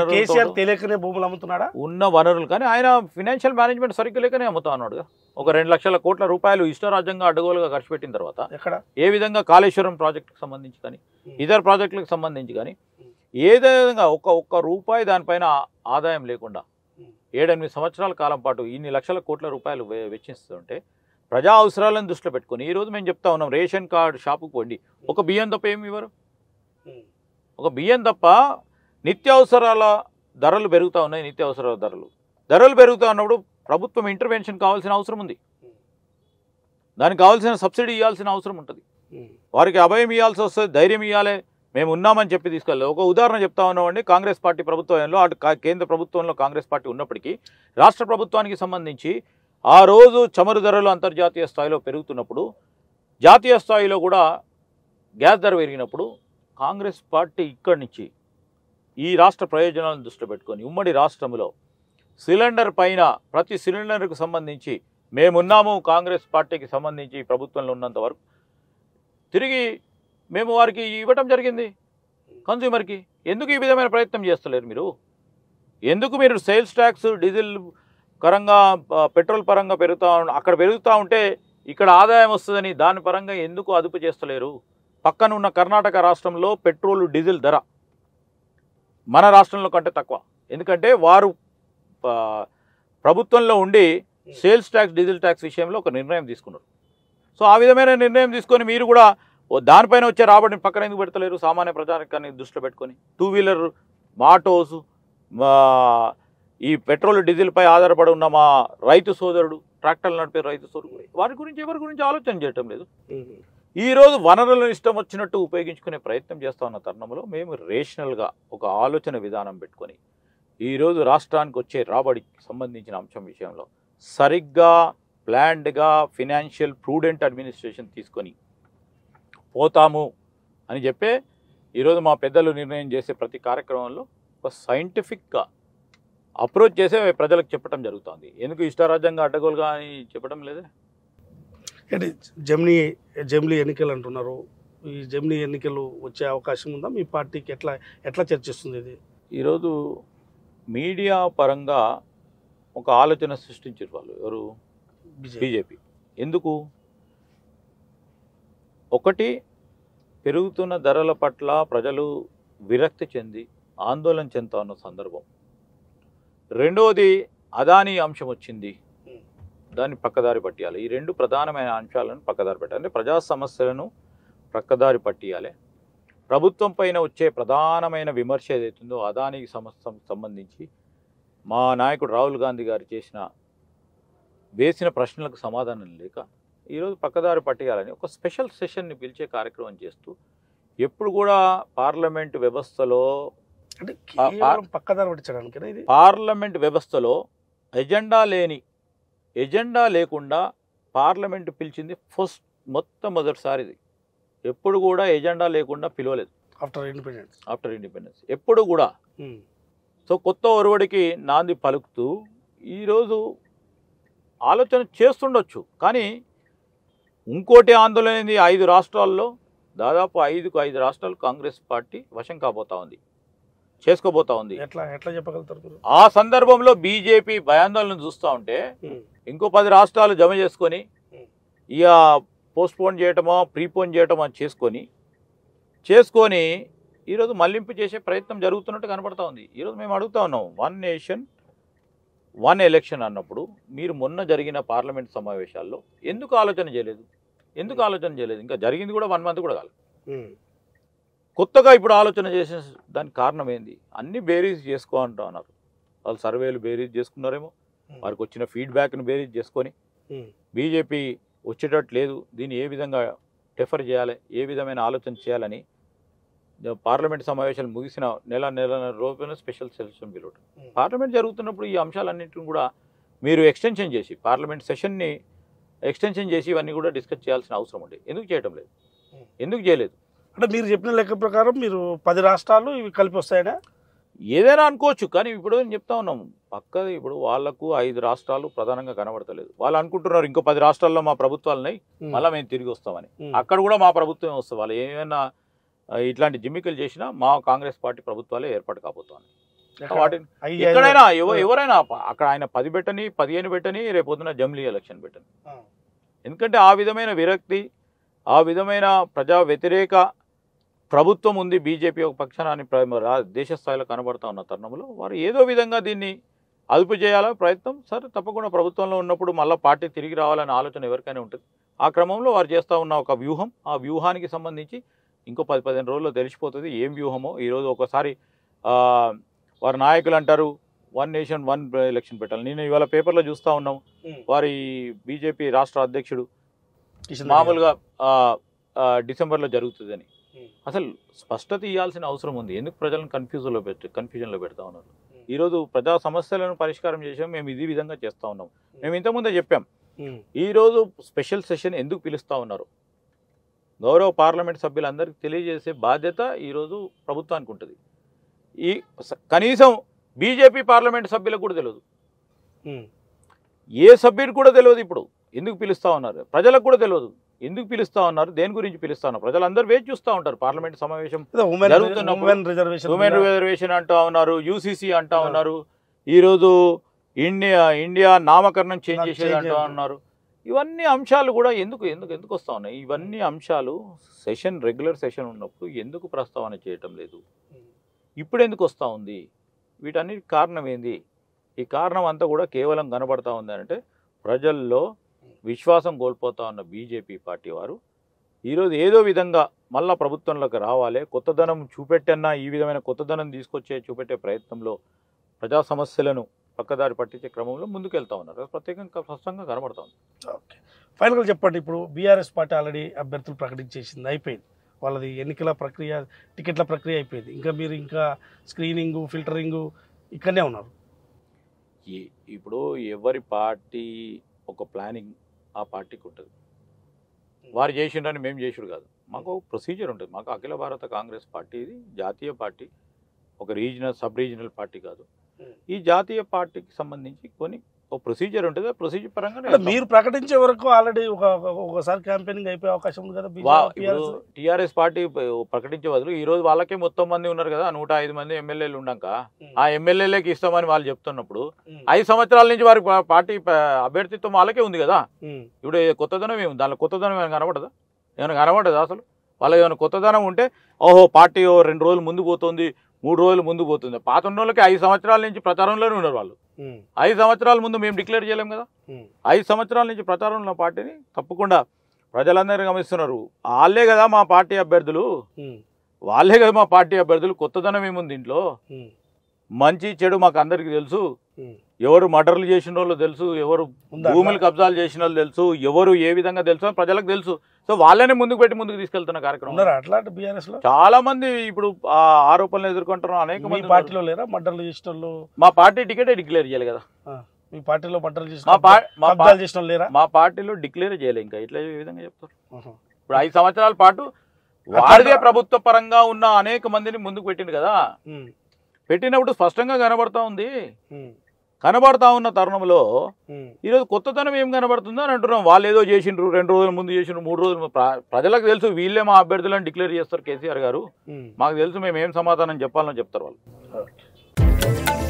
వనరులతో కేసీఆర్ తెలియకనే భూములు అమ్ముతున్నాడా ఉన్న వనరులు కానీ ఆయన ఫినాన్షియల్ మేనేజ్మెంట్ సరిగ్గా లేకనే అమ్ముతా ఉన్నాడు ఒక రెండు లక్షల కోట్ల రూపాయలు ఇష్టరాజ్యంగా అడ్డగోలుగా ఖర్చు పెట్టిన తర్వాత ఎక్కడ ఏ విధంగా కాళేశ్వరం ప్రాజెక్టుకు సంబంధించి కానీ ఇతర ప్రాజెక్టులకు సంబంధించి కానీ ఏదే విధంగా ఒక్క ఒక్క రూపాయి దానిపైన ఆదాయం లేకుండా ఏడెనిమిది సంవత్సరాల కాలం పాటు ఇన్ని లక్షల కోట్ల రూపాయలు వె- వెచ్చిస్తుంటే ప్రజా అవసరాలను దృష్టిలో పెట్టుకొని ఈ రోజు మేము చెప్తా ఉన్నాం రేషన్ కార్డు షాపుకి పోండి ఒక బియ్యం తప్ప ఏమి ఇవ్వరు ఒక బియ్యం తప్ప నిత్యావసరాల ధరలు పెరుగుతూ ఉన్నాయి నిత్యావసరాల ధరలు ధరలు పెరుగుతూ ఉన్నప్పుడు ప్రభుత్వం ఇంటర్వెన్షన్ కావాల్సిన అవసరం ఉంది దానికి కావాల్సిన సబ్సిడీ ఇవ్వాల్సిన అవసరం ఉంటుంది వారికి అభయం ఇవ్వాల్సి వస్తుంది ధైర్యం ఇవ్వాలి మేము ఉన్నామని చెప్పి తీసుకెళ్ళాలి ఒక ఉదాహరణ చెప్తా ఉన్నామండి కాంగ్రెస్ పార్టీ ప్రభుత్వంలో అటు కా- కేంద్ర ప్రభుత్వంలో కాంగ్రెస్ పార్టీ ఉన్నప్పటికీ రాష్ట్ర ప్రభుత్వానికి సంబంధించి ఆ రోజు చమురు ధరలు అంతర్జాతీయ స్థాయిలో పెరుగుతున్నప్పుడు జాతీయ స్థాయిలో కూడా గ్యాస్ ధర పెరిగినప్పుడు కాంగ్రెస్ పార్టీ ఇక్కడి నుంచి ఈ రాష్ట్ర ప్రయోజనాలను దృష్టిలో పెట్టుకొని ఉమ్మడి రాష్ట్రంలో సిలిండర్ పైన ప్రతి సిలిండర్కు సంబంధించి మేమున్నాము కాంగ్రెస్ పార్టీకి సంబంధించి ఈ ప్రభుత్వంలో ఉన్నంత వరకు తిరిగి మేము వారికి ఇవ్వటం జరిగింది కన్జ్యూమర్కి ఎందుకు ఈ విధమైన ప్రయత్నం చేస్తలేరు మీరు ఎందుకు మీరు సేల్స్ ట్యాక్స్ డీజిల్ పరంగా ప- పెట్రోల్ పరంగా పెరుగుతా ఉం- అక్కడ పెరుగుతూ ఉంటే ఇక్కడ ఆదాయం వస్తుందని దాని పరంగా ఎందుకు అదుపు చేస్తలేరు పక్కన ఉన్న కర్ణాటక రాష్ట్రంలో పెట్రోల్ డీజిల్ ధర మన రాష్ట్రంలో కంటే తక్కువ ఎందుకంటే వారు ఆ, ప్రభుత్వంలో ఉండి సేల్స్ ట్యాక్స్ డీజిల్ ట్యాక్స్ విషయంలో ఒక నిర్ణయం తీసుకున్నారు సో ఆ విధమైన నిర్ణయం తీసుకొని మీరు కూడా ఓ దానిపైన వచ్చే రాబడిని పక్కన ఎందుకు పెడతలేరు సామాన్య ప్రజానికాన్ని దృష్టిలో పెట్టుకొని టూ వీలర్ ఆటోస్ మా ఈ పెట్రోల్ డీజిల్పై ఆధారపడి ఉన్న మా రైతు సోదరుడు ట్రాక్టర్లు నడిపే రైతు సోదరుడు వారి గురించి ఎవరి గురించి ఆలోచన చేయటం లేదు ఈ రోజు వనరులను ఇష్టం వచ్చినట్టు ఉపయోగించుకునే ప్రయత్నం చేస్తా ఉన్న తరుణంలో మేము రేషనల్గా ఒక ఆలోచన విధానం పెట్టుకొని ఈరోజు రాష్ట్రానికి వచ్చే రాబడికి సంబంధించిన అంశం విషయంలో సరిగ్గా ప్లాన్డ్గా ఫినాన్షియల్ ప్రూడెంట్ అడ్మినిస్ట్రేషన్ తీసుకొని పోతాము అని చెప్పే ఈరోజు మా పెద్దలు నిర్ణయం చేసే ప్రతి కార్యక్రమంలో ఒక సైంటిఫిక్గా అప్రోచ్ చేసే ప్రజలకు చెప్పడం జరుగుతుంది ఎందుకు ఇష్టారాజ్యంగా అడ్డగోలుగా అని చెప్పడం లేదే అంటే జమినీ జమిలీ ఎన్నికలు అంటున్నారు ఈ జమినీ ఎన్నికలు వచ్చే అవకాశం ఉందా మీ పార్టీకి ఎట్లా ఎట్లా చర్చిస్తుంది ఇది ఈరోజు మీడియా పరంగా ఒక ఆలోచన సృష్టించారు వాళ్ళు ఎవరు బీజేపీ బీజేపీ ఎందుకు ఒకటి పెరుగుతున్న ధరల పట్ల ప్రజలు విరక్తి చెంది ఆందోళన చెందుతా ఉన్న సందర్భం రెండవది అదానీ అంశం వచ్చింది దాన్ని పక్కదారి పట్టియాలి ఈ రెండు ప్రధానమైన అంశాలను పక్కదారి పెట్టాలి అంటే ప్రజా సమస్యలను పక్కదారి పట్టియాలి ప్రభుత్వం పైన వచ్చే ప్రధానమైన విమర్శ ఏదైతుందో అదానికి సమస్య సంబంధించి మా నాయకుడు రాహుల్ గాంధీ గారు చేసిన వేసిన ప్రశ్నలకు సమాధానం లేక ఈరోజు పక్కదారి పట్టేయాలని ఒక స్పెషల్ సెషన్ని పిలిచే కార్యక్రమం చేస్తూ ఎప్పుడు కూడా పార్లమెంట్ వ్యవస్థలో అంటే ఆ- కేవలం పక్కదారి పట్టించడానికేనా ఇది పార్లమెంట్ వ్యవస్థలో ఎజెండా లేని ఎజెండా లేకుండా పార్లమెంట్ పిలిచింది ఫస్ట్ మొట్టమొదటిసారిది ఎప్పుడు కూడా ఎజెండా లేకుండా పిలవలేదు ఆఫ్టర్ ఇండిపెండెన్స్ ఆఫ్టర్ ఇండిపెండెన్స్ ఎప్పుడు కూడా సో కొత్త ఒరవడికి నాంది పలుకుతూ ఈరోజు ఆలోచన చేస్తుండొచ్చు కానీ ఇంకోటి ఆందోళన ఏంది ఐదు రాష్ట్రాల్లో దాదాపు ఐదుకు ఐదు రాష్ట్రాలు కాంగ్రెస్ పార్టీ వశం కాబోతా ఉంది చేసుకోబోతా ఉంది ఎట్లా ఎట్లా చెప్పగలుగుతారు మీరు ఆ సందర్భంలో బీజేపీ భయాందోళన చూస్తూ ఉంటే ఇంకో పది రాష్ట్రాలు జమ చేసుకొని ఇక పోస్ట్పోన్ చేయటమో ప్రీపోన్ చేయటమో చేసుకొని చేసుకొని ఈరోజు మళ్లింపు చేసే ప్రయత్నం జరుగుతున్నట్టు కనబడతా ఉంది ఈరోజు మేము అడుగుతా ఉన్నాం వన్ నేషన్ వన్ ఎలక్షన్ అన్నప్పుడు మీరు మొన్న జరిగిన పార్లమెంట్ సమావేశాల్లో ఎందుకు ఆలోచన చేయలేదు ఎందుకు ఆలోచన చేయలేదు ఇంకా జరిగింది కూడా వన్ మంత్ కూడా కాదు కొత్తగా ఇప్పుడు ఆలోచన చేసిన దానికి కారణం ఏంది అన్ని బేరీజ్ చేసుకో అంటా ఉన్నారు వాళ్ళు సర్వేలు బేరీజ్ చేసుకున్నారేమో వారికి వచ్చిన ఫీడ్బ్యాక్ను బేరీజ్ చేసుకొని బీజేపీ వచ్చేటట్టు లేదు దీన్ని ఏ విధంగా డెఫర్ చేయాలి ఏ విధమైన ఆలోచన చేయాలని పార్లమెంట్ సమావేశాలు ముగిసిన నెల నెల రోజున స్పెషల్ సెషన్ పిలువటం పార్లమెంట్ జరుగుతున్నప్పుడు ఈ అంశాలన్నింటిని కూడా మీరు ఎక్స్టెన్షన్ చేసి పార్లమెంట్ సెషన్ని ఎక్స్టెన్షన్ చేసి ఇవన్నీ కూడా డిస్కస్ చేయాల్సిన అవసరం ఉంది ఎందుకు చేయటం లేదు ఎందుకు చేయలేదు అంటే మీరు చెప్పిన లెక్క ప్రకారం మీరు పది రాష్ట్రాలు ఇవి కలిపి వస్తాయనా ఏదైనా అనుకోవచ్చు కానీ ఇప్పుడు నేను చెప్తా ఉన్నాం పక్కది ఇప్పుడు వాళ్ళకు ఐదు రాష్ట్రాలు ప్రధానంగా కనబడతలేదు వాళ్ళు అనుకుంటున్నారు ఇంకో పది రాష్ట్రాల్లో మా ప్రభుత్వాలున్నాయి మళ్ళీ మేము తిరిగి వస్తామని అక్కడ కూడా మా ప్రభుత్వమే వస్తుంది వాళ్ళు ఏమైనా ఆ, ఇట్లాంటి జిమ్మికలు చేసినా మా కాంగ్రెస్ పార్టీ ప్రభుత్వాలే ఏర్పాటు కాబోతోంది ఎక్కడ? వాటిని ఐదు- ఎక్కడైనా ఐదు- ఎవ- ఎవరైనా ప- అక్కడ ఆయన పది పెట్టని పదిహేను పెట్టని రేపొద్దున జమ్లీ ఎలక్షన్ పెట్టని ఆ. ఎందుకంటే ఆ విధమైన విరక్తి ఆ విధమైన ప్రజా వ్యతిరేక ప్రభుత్వం ఉంది బీజేపీ ఒక పక్షాన అని ప్ర- రా- దేశ స్థాయిలో కనబడతా ఉన్న తరుణంలో వారు ఏదో విధంగా దీన్ని అదుపు చేయాలా ప్రయత్నం సరే తప్పకుండా ప్రభుత్వంలో ఉన్నప్పుడు మళ్ళీ పార్టీ తిరిగి రావాలనే ఆలోచన ఎవరికైనా ఉంటుంది ఆ క్రమంలో వారు చేస్తూ ఉన్న ఒక వ్యూహం ఆ వ్యూహానికి సంబంధించి ఇంకో పది పదిహేను రోజుల్లో తెలిసిపోతుంది ఏం వ్యూహమో ఈరోజు ఒకసారి ఆ, వారి నాయకులు అంటారు వన్ నేషన్ వన్ ఎలక్షన్ పెట్టాలి నేను ఇవాళ పేపర్లో చూస్తూ ఉన్నాం ఉమ్. వారి బీజేపీ రాష్ట్ర అధ్యక్షుడు కిషన్ రెడ్డి మామూలుగా ఆ, ఆ, డిసెంబర్లో జరుగుతుందని ఉమ్. అసలు స్పష్టత ఇవ్వాల్సిన అవసరం ఉంది ఎందుకు ప్రజలను కన్ఫ్యూజన్లో పెట్టి కన్ఫ్యూజన్లో పెడతా ఉన్నారు ఉమ్. ఈరోజు ప్రజా సమస్యలను పరిష్కారం చేసాం మేము ఇది విధంగా చేస్తూ ఉన్నాం మేము ఇంతకుముందే చెప్పాం ఉమ్. ఈరోజు స్పెషల్ సెషన్ ఎందుకు పిలుస్తూ ఉన్నారు గౌరవ పార్లమెంట్ సభ్యులందరికీ తెలియజేసే బాధ్యత ఈరోజు ప్రభుత్వానికి ఉంటుంది ఈ స- కనీసం బీజేపీ పార్లమెంట్ సభ్యులకు కూడా తెలియదు ఉమ్. ఏ సభ్యుడు కూడా తెలియదు ఇప్పుడు ఎందుకు పిలుస్తా ఉన్నారు ప్రజలకు కూడా తెలియదు ఎందుకు పిలుస్తా ఉన్నారు దేని గురించి పిలుస్తా ఉన్నారు ప్రజలందరూ వేచి చూస్తూ ఉంటారు పార్లమెంట్ సమావేశం ఏదో ఉమెన్ జరుగుతున్నప్పుడు ఉమెన్ రిజర్వేషన్ ఉమెన్ మీద- రిజర్వేషన్ అంటా ఉన్నారు యూసీసీ అంటా ఆ. ఉన్నారు ఈరోజు ఇండియా ఇండియా నామకరణం చేంజ్ నాకు చేసేది change అంటా చేయాలి. ఉన్నారు ఇవన్నీ అంశాలు కూడా ఎందుకు ఎందుకు ఎందుకు వస్తా ఉన్నాయి ఇవన్నీ అంశాలు సెషన్ రెగ్యులర్ సెషన్ ఉన్నప్పుడు ఎందుకు ప్రస్తావన చేయటం లేదు ఉమ్. ఇప్పుడు ఎందుకు వస్తూ ఉంది వీటన్నిటి కారణం ఏంది ఈ కారణం అంతా కూడా కేవలం కనబడతా ఉంది అంటే ప్రజల్లో విశ్వాసం కోల్పోతా ఉన్న బీజేపీ పార్టీ వారు ఈరోజు ఏదో విధంగా మళ్ళా ప్రభుత్వంలోకి రావాలి కొత్తదనం చూపెట్టన్నా ఈ విధమైన కొత్తదనం తీసుకొచ్చే చూపెట్టే ప్రయత్నంలో ప్రజా సమస్యలను పక్కదారి పట్టించే క్రమంలో ముందుకెళ్తా ఉన్నారు అది ప్రత్యేకంగా స్పష్టంగా కనబడతా ఉంది ఓకే ఫైనల్గా చెప్పండి ఇప్పుడు బీఆర్ఎస్ పార్టీ ఆల్రెడీ అభ్యర్థులు ప్రకటించేసింది అయిపోయింది వాళ్ళది ఎన్నికల ప్రక్రియ టికెట్ల ప్రక్రియ అయిపోయింది ఇంకా మీరు ఇంకా స్క్రీనింగు ఫిల్టరింగు ఇక్కడనే ఉన్నారు ఈ- ఇప్పుడు ఎవరి పార్టీ ఒక ప్లానింగ్ ఆ పార్టీకి ఉంటుంది వారు చేసిండని మేము చేసుడు కాదు మాకు ప్రొసీజర్ ఉంటుంది మాకు అఖిల భారత కాంగ్రెస్ పార్టీ ఇది జాతీయ పార్టీ ఒక రీజనల్ సబ్ రీజనల్ పార్టీ కాదు Hmm. ఈ జాతీయ పార్టీకి సంబంధించి కొన్ని ఒక ప్రొసీజర్ ఉంటుంది ఆ ప్రొసీజర్ పరంగానే అంటే మీరు ప్రకటించే వరకు ఆల్రెడీ ఒక ఒక- ఒకసారి క్యాంపెయినింగ్ అయిపోయే అవకాశం ఉంది కదా వా- బీజేపీ ఇప్పుడు టీఆర్ఎస్ పార్టీ ప- ప్రకటించే బదులు ఈ రోజు వాళ్ళకే మొత్తం మంది ఉన్నారు కదా నూట ఐదు మంది ఎమ్మెల్యేలు ఉన్నాక ఆ ఎమ్మెల్యేలకి ఇస్తామని వాళ్ళు చెప్తున్నప్పుడు ఐదు సంవత్సరాల నుంచి వారి పా- పార్టీ ప- అభ్యర్థిత్వం వాళ్ళకే ఉంది కదా ఇప్పుడు ఏ కొత్తదనం ఏముంది దానిలో కొత్తదనం ఏమైనా కనబడదా ఏమైనా కనబడదా అసలు వాళ్ళకి ఏమైనా కొత్తదనం ఉంటే ఓహో పార్టీ ఓ రెండు రోజులు ముందు పోతుంది మూడు రోజులు ముందు పోతుంది పాత ఉన్న వాళ్ళకి ఐదు సంవత్సరాల నుంచి ప్రచారంలోనే ఉన్నారు వాళ్ళు ఐదు సంవత్సరాల ముందు మేము డిక్లేర్ చేయలేం కదా ఐదు సంవత్సరాల నుంచి ప్రచారంలో ఉన్న పార్టీని తప్పకుండా ప్రజలందరూ గమనిస్తున్నారు వాళ్ళే కదా మా పార్టీ అభ్యర్థులు వాళ్ళే కదా మా పార్టీ అభ్యర్థులు కొత్తదనం ఏముంది దీంట్లో మంచి చెడు మాకు అందరికీ తెలుసు ఎవరు మర్డర్లు చేసిన వాళ్ళు తెలుసు ఎవరు భూములు కబ్జాలు చేసిన వాళ్ళు తెలుసు ఎవరు ఏ విధంగా తెలుసు అని ప్రజలకు తెలుసు సో వాళ్ళనే ముందుకు పెట్టి ముందుకు తీసుకెళ్తున్న కార్యక్రమం ఉన్నారా అట్లాంటి బీఆర్ఎస్ లో చాలా మంది ఇప్పుడు ఆ ఆరోపణలు ఎదుర్కొంటున్నారు అనేక మీ మంది ఉన్నారు. పార్టీలో లేరా మడ్డర్లు చేసిన వాళ్ళు మా పార్టీ టికెటే డిక్లేర్ చేయాలి కదా ఆ, మీ పార్టీలో మడ్డర్లు చేసిన మా పా- మా పా- కబ్జాలు చేసిన వాళ్ళు లేరా మా పార్టీలో డిక్లేర్ చేయలేదు ఇంకా ఇట్లా ఏ విధంగా చెప్తారు ఆహా. ఇప్పుడు ఐదు సంవత్సరాల పాటు వారిదే ప్రభుత్వ పరంగా ఉన్న అనేక మందిని ముందుకు పెట్టిండు కదా ఉమ్, పెట్టినప్పుడు స్పష్టంగా కనబడతా ఉంది ఉమ్, కనబడతా ఉన్న తరుణంలో ఉమ్, ఈరోజు కొత్తతనం ఏం కనబడుతుందో అని అంటున్నాం వాళ్ళు ఏదో చేసిండ్రు రెండు రోజుల ముందు చేసిండ్రు మూడు రోజులు ముందు. ప్ర- ప్రజలకు తెలుసు వీళ్ళే మా అభ్యర్థులను డిక్లేర్ చేస్తారు కేసీఆర్ గారు ఉమ్. మాకు తెలుసు మేము ఏం సమాధానం చెప్పాలని చెప్తారు వాళ్ళు ఓకే.